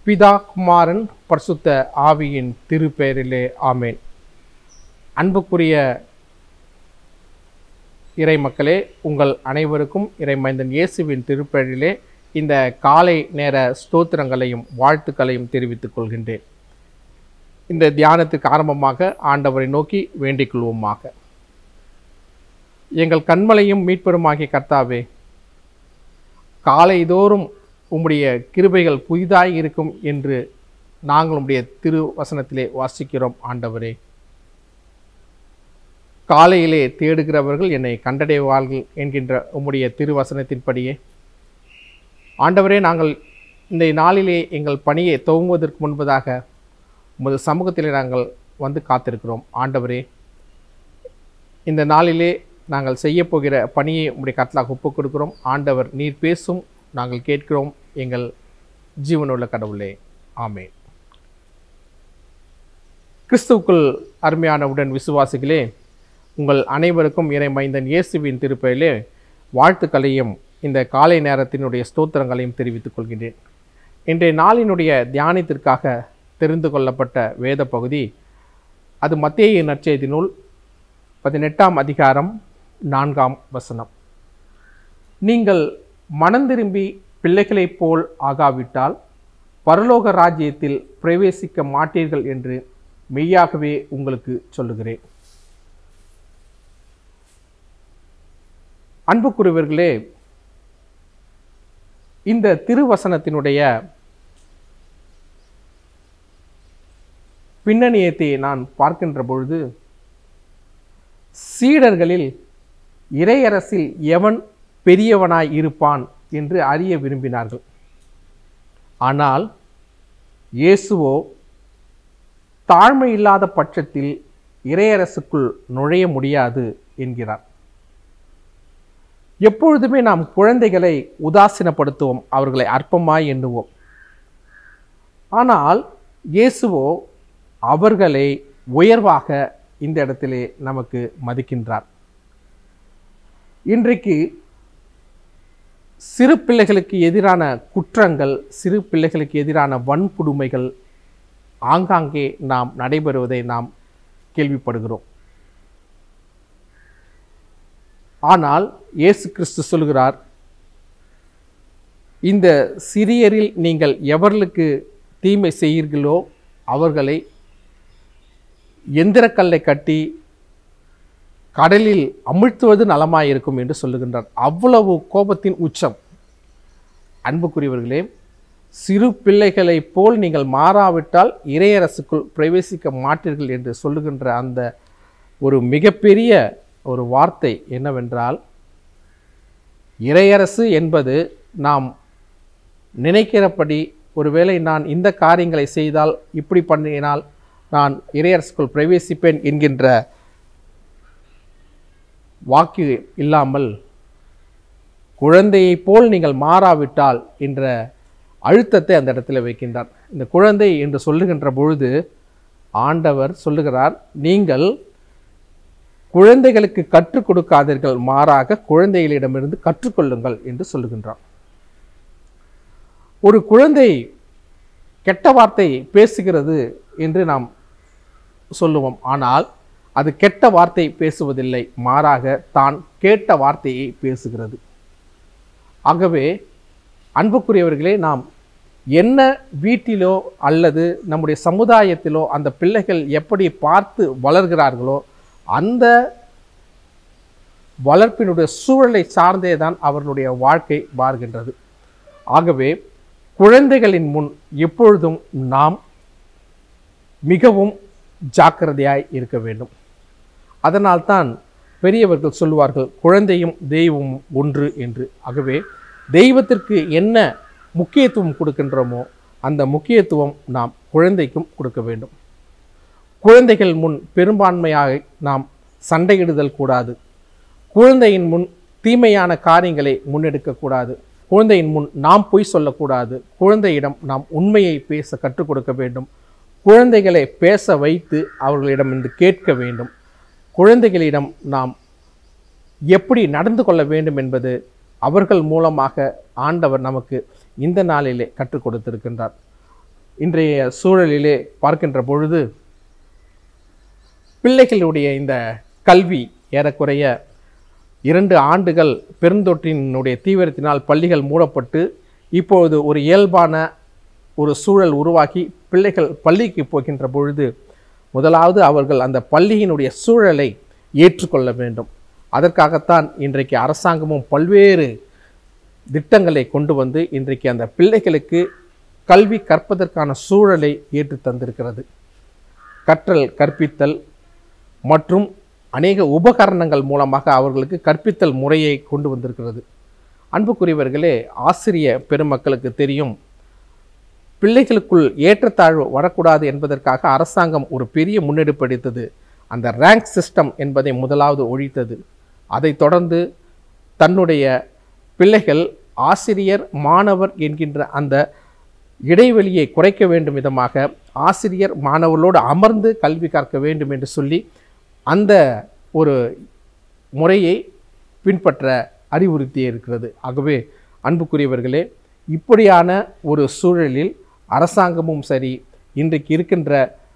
பிதா குமாரன் பரிசுத்த ஆவியின் திருப்பெயரிலே ஆமேன் அன்புக்குரிய இறை மக்களே உங்கள் அனைவருக்கும் இறைமைந்தன் இயேசுவின் திருப்பெயரிலே இந்த காலை நேர ஸ்தோத்திரங்களையும் வாழ்த்துக்களையும் தெரிவித்துக் கொள்கின்றேன் இந்த தியானத்துக்கு ஆரம்பமாக ஆண்டவரை நோக்கி வேண்டிக் கொள்வோமாக எங்கள் கண்மலையும் மீட்பெருமாகிய கர்த்தாவே காலைதோறும் உம்முடைய கிருபைகள் புதிதாய் இருக்கும் என்று நாங்கள் உம்முடைய திரு வசனத்திலே வாசிக்கிறோம் ஆண்டவரே காலையிலே தேடுகிறவர்கள் என்னை கண்டடைவார்கள் என்கின்ற உம்முடைய திருவசனத்தின்படியே ஆண்டவரே நாங்கள் இந்த நாளிலே எங்கள் பணியை துவங்குவதற்கு முன்பதாக உமது சமூகத்திலே நாங்கள் வந்து காத்திருக்கிறோம் ஆண்டவரே இந்த நாளிலே நாங்கள் செய்ய போகிற பணியை உம்முடைய கட்டளாக ஒப்புக் கொடுக்கிறோம் ஆண்டவர் நீர் பேசும் நாங்கள் கேட்கிறோம் எங்கள் ஜீவனுள்ள கடவுளே ஆமென் கிறிஸ்துவுக்குள் அருமையான உடன் விசுவாசிகளே உங்கள் அனைவருக்கும் இறை மைந்தன் இயேசுவின் திருப்பெயரிலே வாழ்த்துக்களையும் இந்த காலை நேரத்தினுடைய ஸ்தோத்திரங்களையும் தெரிவித்துக் கொள்கின்றேன் இன்றைய நாளினுடைய தியானத்திற்காக தெரிந்து கொள்ளப்பட்ட வேத பகுதி அது மத்திய நற்செய்தி நூல் பதினெட்டாம் அதிகாரம் நான்காம் வசனம் நீங்கள் மனந்திரும்பி பிள்ளைகளைப் போல் ஆகாவிட்டால் பரலோக ராஜ்யத்தில் பிரவேசிக்க மாட்டீர்கள் என்று மெய்யாகவே உங்களுக்கு சொல்லுகிறேன் அன்புக்குரியவர்களே இந்த திருவசனத்தினுடைய பின்னணியத்தை நான் பார்க்கின்ற பொழுது சீடர்களில் இறையரசில் எவன் பெரியவனாய் இருப்பான் என்று அறிய விரும்பினார்கள் ஆனால் இயேசுவோ தாழ்மை இல்லாத பட்சத்தில் இறையரசுக்குள் நுழைய முடியாது என்கிறார் எப்பொழுதுமே நாம் குழந்தைகளை உதாசீனப்படுத்துவோம் அவர்களை அற்பமாய் எண்ணுவோம் ஆனால் இயேசுவோ அவர்களை உயர்வாக இந்த இடத்திலே நமக்கு மதிக்கின்றார் இன்றைக்கு சிறு பிள்ளைகளுக்கு எதிரான குற்றங்கள் சிறு பிள்ளைகளுக்கு எதிரான வன்கொடுமைகள் ஆங்காங்கே நாம் நடைபெறுவதை நாம் கேள்விப்படுகிறோம் ஆனால் இயேசு கிறிஸ்து சொல்கிறார் இந்த சிறியரில் நீங்கள் எவர்களுக்கு தீமை செய்கிறீர்களோ அவர்களை எந்திரக்கல்லை கட்டி கடலில் அமிழ்த்துவது நலமாயிருக்கும் என்று சொல்லுகின்றார் அவ்வளவு கோபத்தின் உச்சம் அன்புக்குரியவர்களே சிறு பிள்ளைகளைப் போல் நீங்கள் மாறாவிட்டால் இறையரசுக்குள் பிரவேசிக்க மாட்டீர்கள் என்று சொல்லுகின்ற அந்த ஒரு மிகப்பெரிய ஒரு வார்த்தை என்னவென்றால் இறையரசு என்பது நாம் நினைக்கிறபடி ஒருவேளை நான் இந்த காரியங்களை செய்தால் இப்படி பண்ணினால் நான் இறையரசுக்குள் பிரவேசிப்பேன் என்கின்ற வாக்கு இல்லாமல் குழந்தையைப் போல் நீங்கள் மாறாவிட்டால் என்ற அழுத்தத்தை அந்த இடத்துல வைக்கின்றார் இந்த குழந்தை என்று சொல்லுகின்ற பொழுது ஆண்டவர் சொல்லுகிறார் நீங்கள் குழந்தைகளுக்கு கற்றுக் கொடுக்காதீர்கள் மாறாக குழந்தைகளிடமிருந்து கற்றுக்கொள்ளுங்கள் என்று சொல்லுகின்றார் ஒரு குழந்தை கெட்ட வார்த்தை பேசுகிறது என்று நாம் சொல்லுவோம் ஆனால் அது கெட்ட வார்த்தை பேசுவதில்லை மாறாக தான் கேட்ட வார்த்தையை பேசுகிறது ஆகவே அன்புக்குரியவர்களே நாம் என்ன வீட்டிலோ அல்லது நம்முடைய சமுதாயத்திலோ அந்த பிள்ளைகள் எப்படி பார்த்து வளர்கிறார்களோ அந்த வளர்ப்பினுடைய சூழலை சார்ந்தே தான் அவர்களுடைய வாழ்க்கை மாறுகின்றது ஆகவே குழந்தைகளின் முன் எப்பொழுதும் நாம் மிகவும் ஜாக்கிரதையாய் இருக்க வேண்டும் அதனால்தான் பெரியவர்கள் சொல்லுவார்கள் குழந்தையும் தெய்வமும் ஒன்று என்று ஆகவே தெய்வத்திற்கு என்ன முக்கியத்துவம் கொடுக்கின்றோமோ அந்த முக்கியத்துவம் நாம் குழந்தைக்கும் கொடுக்க வேண்டும் குழந்தைகள் முன் பெரும்பான்மையாக நாம் சண்டையிடுதல் கூடாது குழந்தையின் முன் தீமையான காரியங்களை முன்னெடுக்கக்கூடாது குழந்தையின் முன் நாம் பொய் சொல்லக்கூடாது குழந்தையிடம் நாம் உண்மையை பேச கற்றுக் கொடுக்க வேண்டும் குழந்தைகளை பேச வைத்து அவர்களிடம் இருந்து கேட்க வேண்டும் குழந்தைகளிடம் நாம் எப்படி நடந்து கொள்ள வேண்டும் என்பது அவர்கள் மூலமாக ஆண்டவர் நமக்கு இந்த நாளிலே கற்றுக் கொடுத்திருக்கின்றார் இன்றைய சூழலிலே பார்க்கின்ற பொழுது பிள்ளைகளுடைய இந்த கல்வி ஏறக்குறைய இரண்டு ஆண்டுகள் பெருந்தொற்றினுடைய தீவிரத்தினால் பள்ளிகள் மூடப்பட்டு இப்பொழுது ஒரு இயல்பான ஒரு சூழல் உருவாக்கி பிள்ளைகள் பள்ளிக்கு போகின்ற பொழுது முதலாவது அவர்கள் அந்த பள்ளியினுடைய சூழலை ஏற்றுக்கொள்ள வேண்டும் அதற்காகத்தான் இன்றைக்கு அரசாங்கமும் பல்வேறு திட்டங்களை கொண்டு வந்து இன்றைக்கு அந்த பிள்ளைகளுக்கு கல்வி கற்பதற்கான சூழலை ஏற்று தந்திருக்கிறது கற்றல் கற்பித்தல் மற்றும் அநேக உபகரணங்கள் மூலமாக அவர்களுக்கு கற்பித்தல் முறையை கொண்டு வந்திருக்கிறது அன்புக்குரியவர்களே ஆசிரிய பெருமக்களுக்கு தெரியும் பிள்ளைகளுக்குள் ஏற்றத்தாழ்வு வரக்கூடாது என்பதற்காக அரசாங்கம் ஒரு பெரிய முன்னெடுப்பு எடுத்தது அந்த ரேங்க் சிஸ்டம் என்பதை முதலாவது ஒழித்தது அதைத் தொடர்ந்து தன்னுடைய பிள்ளைகள் ஆசிரியர் மாணவர் என்கின்ற அந்த இடைவெளியை குறைக்க வேண்டும் விதமாக ஆசிரியர் மாணவர்களோடு அமர்ந்து கல்வி கற்க வேண்டும் என்று சொல்லி அந்த ஒரு முறையை பின்பற்ற அறிவுறுத்தி இருக்கிறது ஆகவே அன்புக்குரியவர்களே இப்படியான ஒரு சூழலில் அரசாங்கமும் சரி இன்றைக்கு இருக்கின்ற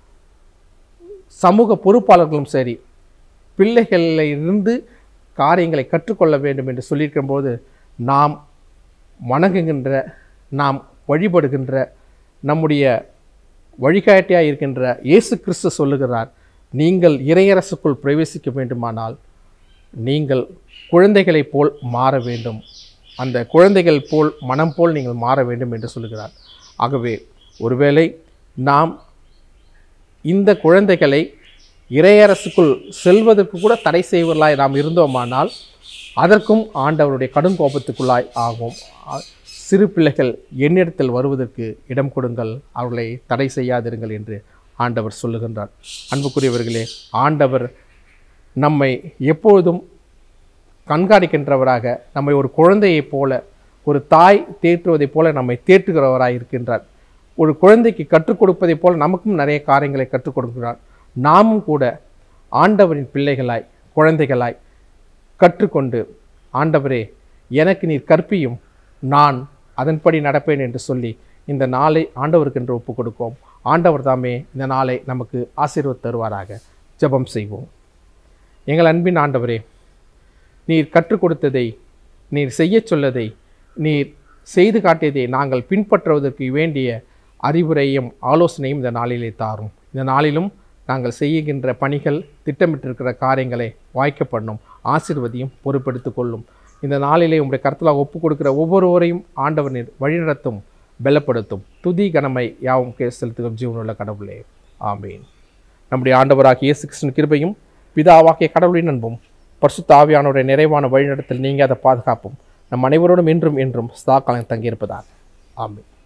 சமூக பொறுப்பாளர்களும் சரி பிள்ளைகளிலிருந்து காரியங்களை கற்றுக்கொள்ள வேண்டும் என்று சொல்லியிருக்கிற போது நாம் வணங்குகின்ற நாம் வழிபடுகின்ற நம்முடைய வழிகாட்டியாக இருக்கின்ற இயேசு கிறிஸ்து சொல்லுகிறார் நீங்கள் இறையரசுக்குள் பிரவேசிக்க வேண்டுமானால் நீங்கள் குழந்தைகளைப் போல் மாற வேண்டும் அந்த குழந்தைகள் போல் மனம் போல் நீங்கள் மாற வேண்டும் என்று சொல்லுகிறார் ஆகவே ஒருவேளை நாம் இந்த குழந்தைகளை இறையரசுக்குள் செல்வதற்கு கூட தடை செய்வர்களாய் நாம் இருந்தோமானால் அதற்கும் ஆண்டவருடைய கடும் கோபத்துக்குள்ளாய் ஆகும் ஆ- சிறு பிள்ளைகள் என்னிடத்தில் வருவதற்கு இடம் கொடுங்கள் அவர்களை தடை செய்யாதிருங்கள் என்று ஆண்டவர் சொல்லுகின்றார் அன்புக்குரியவர்களே ஆண்டவர் நம்மை எப்பொழுதும் கண்காணிக்கின்றவராக நம்மை ஒரு குழந்தையைப் போல ஒரு தாய் தேற்றுவதைப் போல நம்மை தேற்றுகிறவராய் இருக்கின்றார் ஒரு குழந்தைக்கு கற்றுக் கொடுப்பதைப் போல நமக்கும் நிறைய காரியங்களை கற்றுக் கொடுக்கிறார் நாமும் கூட ஆண்டவரின் பிள்ளைகளாய் குழந்தைகளாய் கற்றுக்கொண்டு ஆண்டவரே எனக்கு நீர் கற்பியும் நான் அதன்படி நடப்பேன் என்று சொல்லி இந்த நாளை ஆண்டவருக்கு என்று ஒப்புக் கொடுப்போம் ஆண்டவர் தாமே இந்த நாளை நமக்கு ஆசீர்வாத் தருவாராக ஜெபம் செய்வோம் எங்கள் அன்பின் ஆண்டவரே நீர் கற்றுக் கொடுத்ததை நீர் செய்யச் சொல்லதை நீர் செய்து காட்டியதை நாங்கள் பின்பற்றுவதற்கு வேண்டிய அறிவுரையும் ஆலோசனையும் இந்த நாளிலே தாரும் இந்த நாளிலும் நாங்கள் செய்கின்ற பணிகள் திட்டமிட்டிருக்கிற காரியங்களை வாய்க்க பண்ணும் ஆசீர்வதியும் பொறுப்பெடுத்துக் கொள்ளும் இந்த நாளிலே உங்களுடைய கருத்தலாக ஒப்புக் கொடுக்கிற ஒவ்வொருவரையும் ஆண்டவர் நீர் வழிநடத்தும் பலப்படுத்தும் துதி கனமை யாவும் கே செலுத்தும் ஜீவனுள்ள கடவுளே ஆமீன் நம்முடைய ஆண்டவராகிய இயேசு கிறிஸ்துவின் கிருபையும் பிதாவாகிய கடவுளின் அன்பும் பரிசுத்த ஆவியானவருடைய நிறைவான வழிநடத்தல் நீங்காத பாதுகாப்பும் நம் அனைவரோடும் இன்றும் என்றும் சதா காலம் தங்கியிருப்பதாக ஆமென்